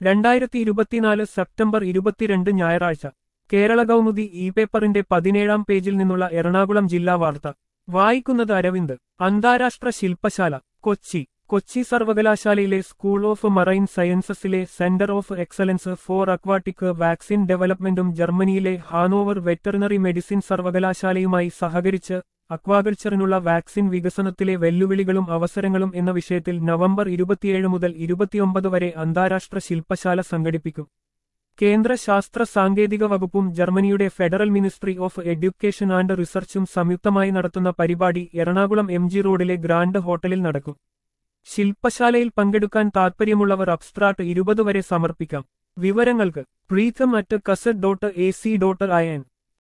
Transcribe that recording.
രണ്ടായിരത്തി ഇരുപത്തിനാല് സെപ്റ്റംബർ ഇരുപത്തിരണ്ട് ഞായറാഴ്ച കേരള കൗമുദി ഇ പേപ്പറിന്റെ പതിനേഴാം പേജിൽ നിന്നുള്ള എറണാകുളം ജില്ലാ വാർത്ത വായിക്കുന്നത് അരവിന്ദ് അന്താരാഷ്ട്ര ശില്പശാല കൊച്ചി കൊച്ചി സർവകലാശാലയിലെ സ്കൂൾ ഓഫ് മറൈൻ സയൻസസിലെ centre of excellence for aquatic vaccine ഡെവലപ്മെന്റും ജർമ്മനിയിലെ ഹാനോവർ വെറ്ററിനറി മെഡിസിൻ സർവകലാശാലയുമായി സഹകരിച്ച് അക്വാകൾച്ചറിനുള്ള വാക്സിൻ വികസനത്തിലെ വെല്ലുവിളികളും അവസരങ്ങളും എന്ന വിഷയത്തിൽ നവംബർ ഇരുപത്തിയേഴ് മുതൽ ഇരുപത്തിയൊമ്പത് വരെ അന്താരാഷ്ട്ര ശില്പശാല സംഘടിപ്പിക്കും കേന്ദ്ര ശാസ്ത്ര സാങ്കേതിക വകുപ്പും ജർമ്മനിയുടെ federal ministry of education and റിസർച്ചും സംയുക്തമായി നടത്തുന്ന പരിപാടി എറണാകുളം എം ജി റോഡിലെ ഗ്രാൻഡ് ഹോട്ടലിൽ നടക്കും ശില്പശാലയിൽ പങ്കെടുക്കാൻ താൽപ്പര്യമുള്ളവർ അബ്സ്ട്രാക്ട് ഇരുപത് വരെ സമർപ്പിക്കാം വിവരങ്ങൾക്ക് Preetham at cusat dot A C dot I N